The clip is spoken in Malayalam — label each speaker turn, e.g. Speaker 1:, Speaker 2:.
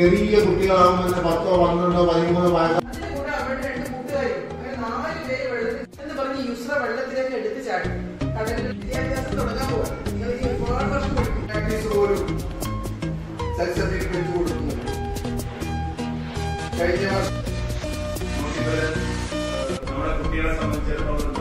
Speaker 1: ചെറിയ കുട്ടികളാകുമ്പോൾ തന്നെ പത്തോ പന്ത്രണ്ടോ പതിമൂന്നോ വയസ്സ്
Speaker 2: അതിന്റെ കൂടെ അവരുടെ രണ്ട് കൂട്ടുകാരും അങ്ങനെ നാല് പേര് വെള്ളത്തിൽ എന്ന് പറഞ്ഞ് യുസ്ര വെള്ളത്തിലേക്ക് എടുത്ത് ചാടി കടലിൽ വിദ്യാഭ്യാസം തുടങ്ങാൻ പോവാ നിങ്ങൾ ഇനി ഒരുപാട് വർഷം പഠിക്കും
Speaker 1: പ്രാക്ടീസ് പോലും സെൽഫ് സർട്ടിഫിക്കറ്റ് കൊടുക്കുന്നു കഴിഞ്ഞ വർഷം
Speaker 3: നമുക്കിവര്, ഏഹ്, നമ്മുടെ കുട്ടികളെ സംബന്ധിച്ചിടത്തോളം